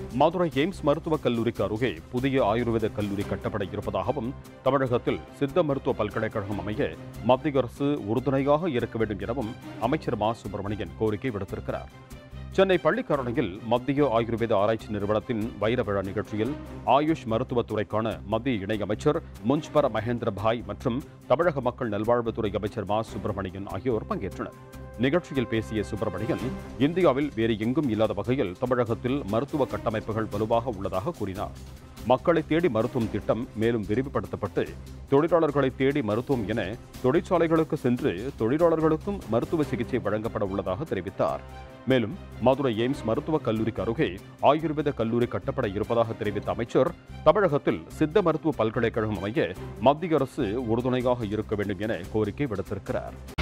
Madurai AIIMS மருத்துவக் கல்லூரிக்கு அருகே புதிய ஆயுர்வேத கல்லூரி கட்டப்பட இருப்பதாகவும் தமிழகத்தில் சித்த மருத்துவ பல்கலைக்கழகம் அமைய மத்திய அரசு உறுதுணையாக இருக்க வேண்டும் எனவும் அமைச்சர் மா சுப்பிரமணியன் கோரிக்கை விடுத்திருக்கிறார் சென்னை பள்ளிக்கரணையில் மத்திய ஆயுர்வேத ஆராய்ச்சி நிறுவனத்தின் வைர விழா நிகழ்ச்சியில் ஆயுஷ் மருத்துவத்துறைக்கான மத்திய இணையமைச்சர் முன்ஸ்பர மகேந்திர பாய் மற்றும் தமிழக மக்கள் நல்வாழ்வுத்துறை அமைச்சர் மா சுப்பிரமணியன் ஆகியோர் பங்கேற்றனர் நிகழ்ச்சியில் பேசிய சுப்பிரமணியன் இந்தியாவில் வேறு எங்கும் இல்லாத வகையில் தமிழகத்தில் மருத்துவ கட்டமைப்புகள் வலுவாக உள்ளதாக கூறினார் மக்களை தேடி மருத்துவம் திட்டம் மேலும் விரிவுபடுத்தப்பட்டு தொழிலாளர்களை தேடி மருத்துவம் என தொழிற்சாலைகளுக்கு சென்று தொழிலாளர்களுக்கும் மருத்துவ சிகிச்சை வழங்கப்பட உள்ளதாக தெரிவித்தார் மேலும் மதுரை எய்ம்ஸ் மருத்துவக் கல்லூரிக்கு அருகே ஆயுர்வேத கல்லூரி கட்டப்பட இருப்பதாக தெரிவித்த அமைச்சர் தமிழகத்தில் சித்த மருத்துவ பல்கலைக்கழகம் அமைய மத்திய அரசு உறுதுணையாக இருக்க வேண்டும் என கோரிக்கை விடுத்திருக்கிறார்